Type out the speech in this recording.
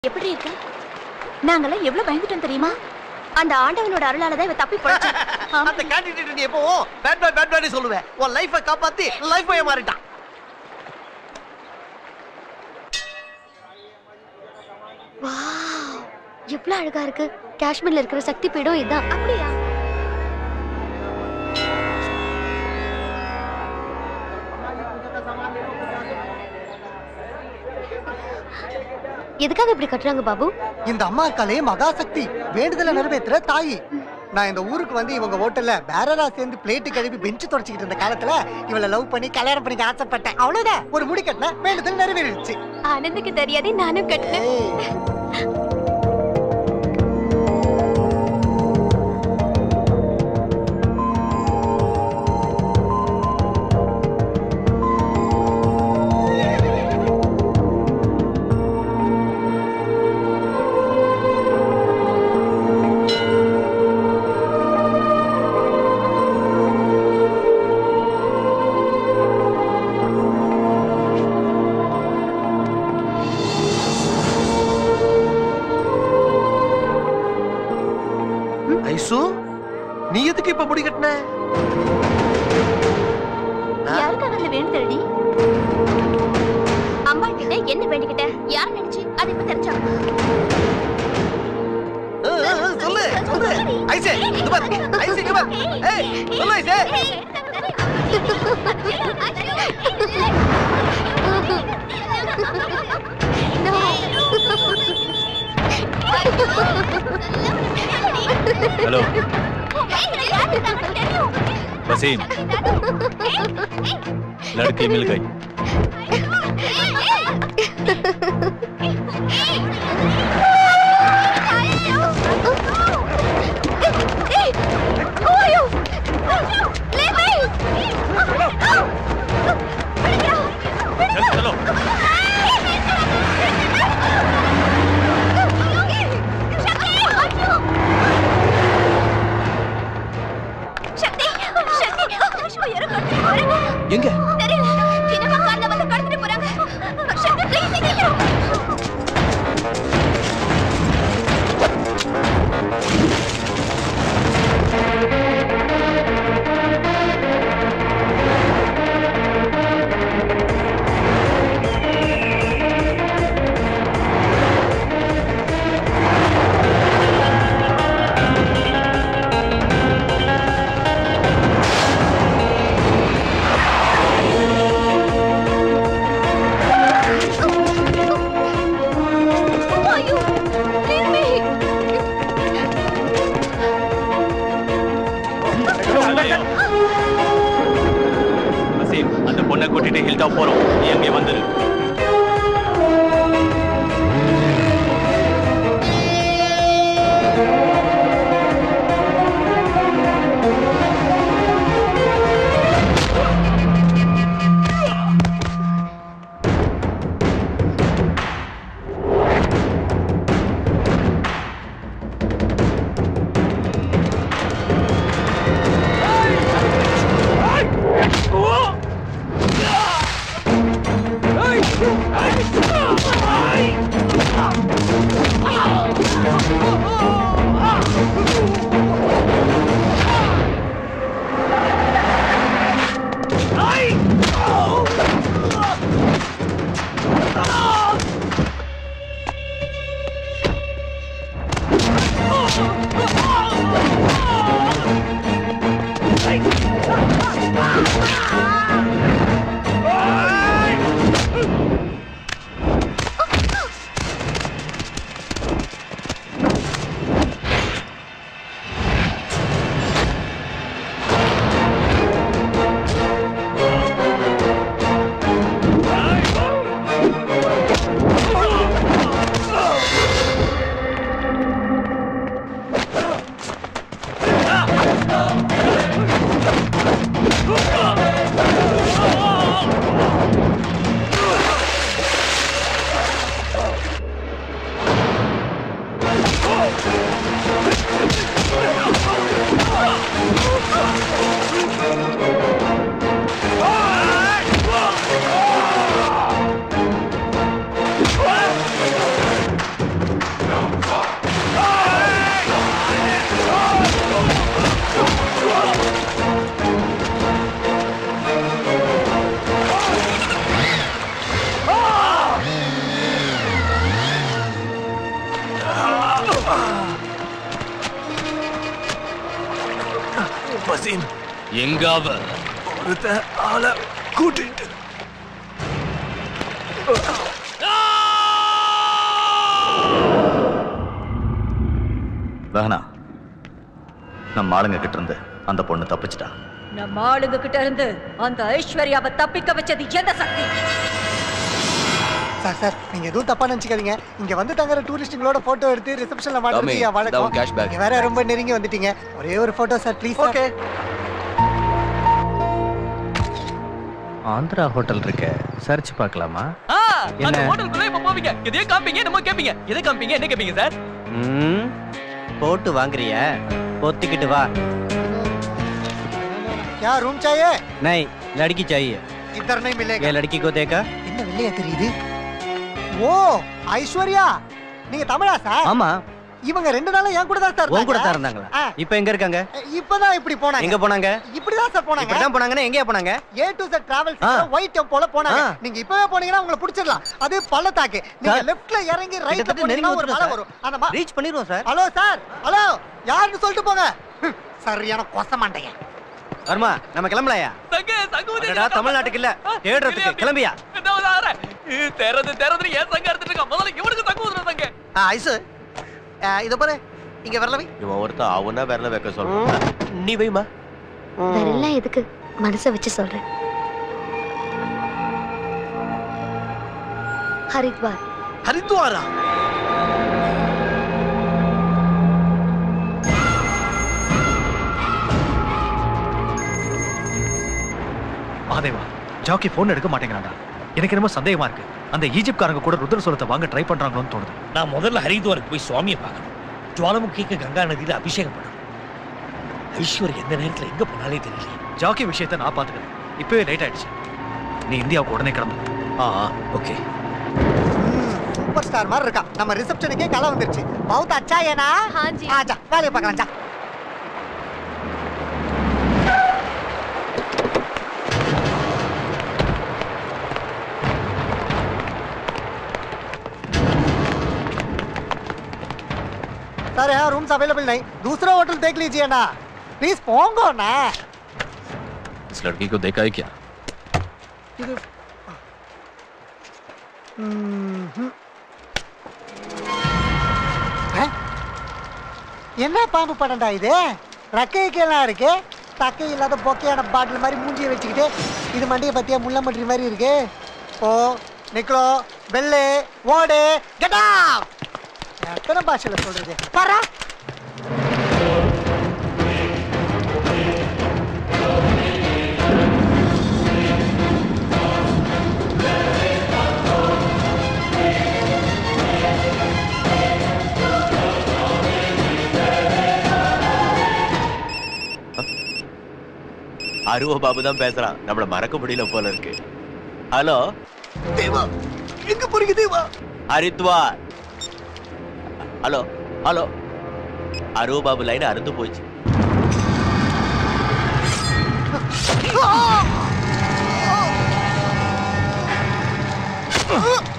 எப்படி இருக்க நாங்கெல்லாம் எவ்வளவு பயந்துட்டோம் தெரியுமா அந்த ஆண்டவனோட அருளால தான் இவ தப்பி போச்சு அந்த கேண்டிடேட் நீ எப்போ பேட் பேட் பேட் பேட் சொல்லுவேன் உன் லைஃபை காப்பாத்தி லைஃப் பாய மாறிட்டான் எவ்வளவு அழகா இருக்கு காஷ்மீர்ல இருக்கிற சக்தி பீடம் இதான் அப்படியா எதுக்காக இப்படி கட்டுறாங்க பாபு இந்த அம்மா இருக்காளே மகாசக்தி வேண்டுதல நிறைவேத்துற தாயி நான் இந்த ஊருக்கு வந்து இவங்க ஹோட்டல்ல பேரரா சேர்ந்து பிளேட்டு கழுவி பெஞ்சு தொடச்சிக்கிட்டு இருந்த காலத்துல இவளை லவ் பண்ணி கல்யாணம் பண்ணிக்க ஆசைப்பட்டேன் அவ்வளவுதான் ஒரு முடி கட்டின வேண்டுதல் நிறைவேறிடுச்சு ஆனந்துக்கு தெரியாதே நானும் கட்டினேன் ஐசு நீ எதுக்கு இப்ப முடி கட்டின யாருக்காக அந்த வேண்டுதல்டி அம்மா கிட்ட என்ன வேண்டிக்கிட்ட யார் நினைச்சு அது இப்ப தெரிஞ்சா அஹ், அஹ், அஹ், சொல்லு சொல்லு ஐசே இது பாரு ஐசே இங்க பாரு ஏய் சொல்லு ஐசே हेलो वसीम लड़की मिल गई चल चलो சக்தி சக்தி ஐயோ யாரோ கடத்திட்டு போறாங்க எங்க தெரியல சின்னம்மா கார்ல வந்து கடத்திட்டு போறாங்க சக்தி ப்ளீஸ் சீக்கிரம் ஐயோ leave me வசீம் அந்த பொண்ணை கூட்டிட்டு ஹில் டாப் போறோம் நீ அங்கே வந்துரு வசீம் எங்க அவ ஒருத்த ஆள கூட்டிட்டு வேணா நம்ம ஆளுங்க கிட்ட இருந்து அந்த பொண்ணு தப்பிச்சிட்டா நம்ம ஆளுங்க கிட்ட இருந்து அந்த ஐஸ்வர்யாவை தப்பிக்க வச்சது எந்த சக்தி சார் சார் நீங்க எதுவும் தப்பா நினைச்சுக்காதீங்க இங்க வந்து தங்குற டூரிஸ்டுங்களோட போட்டோ எடுத்து ரிசப்ஷன்ல மாட்டுறது Tommy, என் வழக்கம் இந்தா cash bag. நீங்க வேற ரொம்ப நெருங்கி வந்துட்டீங்க ஒரே ஒரு photo sir please okay Andhra hotel இருக்க சர்ச் பார்க்கலாமா ஆ, அந்த என்ன? ஹோட்டலுக்குள்ள இப்ப போவீங்க எதையோ காமிப்பீங்க என்னமோ கேப்பீங்க எதை காமிப்பீங்க என்ன கேப்பீங்க சார் ம் போட்டு வாங்குறிய பொத்திக்கிட்டு வா क्या रूम चाहिए नहीं लड़की चाहिए इधर नहीं मिलेगा ये लड़की को देखा என்ன வெள்ளையா தெரியுது ஓ ஐஸ்வர்யா நீங்க தமிழா சார் ஆமா இவங்க ரெண்டு நாளா என் கூட தான் சார் உன் கூட தான் இருந்தாங்க. இருந்தாங்களா ஆ. இப்போ எங்க இருக்காங்க இப்பதான் இப்படி போனாங்க எங்க போனாங்க இப்படிதான் சார் போனாங்க இப்படிதான் போனாங்கன்னா எங்கேயா போனாங்க ஏ டு Z டிராவல்ஸ் ஆ. ஒயிட் டெம்போல போனாங்க ஆ. நீங்க இப்பவே போனீங்கன்னா உங்களை பிடிச்சிடலாம் அது பள்ளத்தாக்கு நீங்க சார், லெஃப்ட்ல இறங்கி ரைட்ல கிட்டத்தட்ட போனீங்கன்னா நெருங்கி ஒரு மலை வந்துட்டோம் வரும் அந்த மா- ரீச் பண்ணிடுவோம் சார் ஹலோ சார் ஹலோ யாருன்னு சொல்லிட்டு போங்க ஹம், சரியான கொச மாட்டேங்க வருமா நம்ம கிளம்பலையா சங்க சங்க அடடா, தமிழ்நாட்டுக்கு இல்ல தேடுறதுக்கு கிளம்பியா தெறது தெறது ஏன் சங்க எடுத்துட்டு இருக்க முதல்ல இவனுக்கு சங்க ஊதுற சங்க ஐசு இத பாரு இங்க வரலவே இவன் ஒருத்தன் அவனா விரல வைக்க சொல்றான் நீ வைமா வேறெல்லாம் எதுக்கு மனசை வச்சு சொல்றேன் ஹரித்வார் ஹரித்வாரா மகாதேவா ஜாக்கி போன் எடுக்க மாட்டேங்கிறான்டா எனக்கு என்னமோ சந்தேகமா இருக்கு அந்த ஈஜிப்ட்காரங்க கூட ருத்ர சோளத்தை வாங்க ட்ரை பண்றாங்களோன்னு தோணுது நான் முதல்ல ஹரித்வாருக்கு போய் சுவாமியை பார்க்கணும் ஜுவாலமுகிக்கு கங்கா நதியில அபிஷேகம் பண்ணணும் ஐஸ்வர் எந்த நேரத்துல எங்க போனாலே தெரியல ஜாக்கி விஷயத்தை நான் பாத்துக்கிறேன் இப்பவே லேட் ஆயிடுச்சு நீ இந்தியாவுக்கு உடனே கிளம்பு ஆ ஓகே சூப்பர் ஸ்டார் மாதிரி இருக்கா நம்ம ரிசப்ஷனுக்கே கலை வந்துருச்சு பௌத் அச்சா ஏனா ஹாஞ்சி ஆச்சா வேலையை பார்க்கலாம் ஜா सर यहाँ रूम्स अवेलेबल नहीं दूसरा होटल देख लीजिए ना प्लीज पोंगो ना इस लड़की को देखा है क्या இது ம்ஹும். ஆ? என்ன பாம்பு படம்டா இது ரக்கைக்கெல்லாம் இருக்கு தக்கை இல்லாத பொக்கையான பாட்டில் மாதிரி மூஞ்சியை வச்சுக்கிட்டு இது மண்டியை பத்தியா முள்ள மட்டி மாதிரி இருக்கு ஓ நிக்கலோ பெல்லு ஓடு கெட்டா எத்தனை பாஷையில் சொல்றது பாரா அருவ பாபு தான் பேசுறான் நம்மள மறக்க முடியல போல இருக்கு ஹலோ தேவா எங்க போறீங்க தேவா ஹரித்வார் ஹலோ ஹலோ அருவ பாபு லைன் அறுந்து போச்சு ஆ!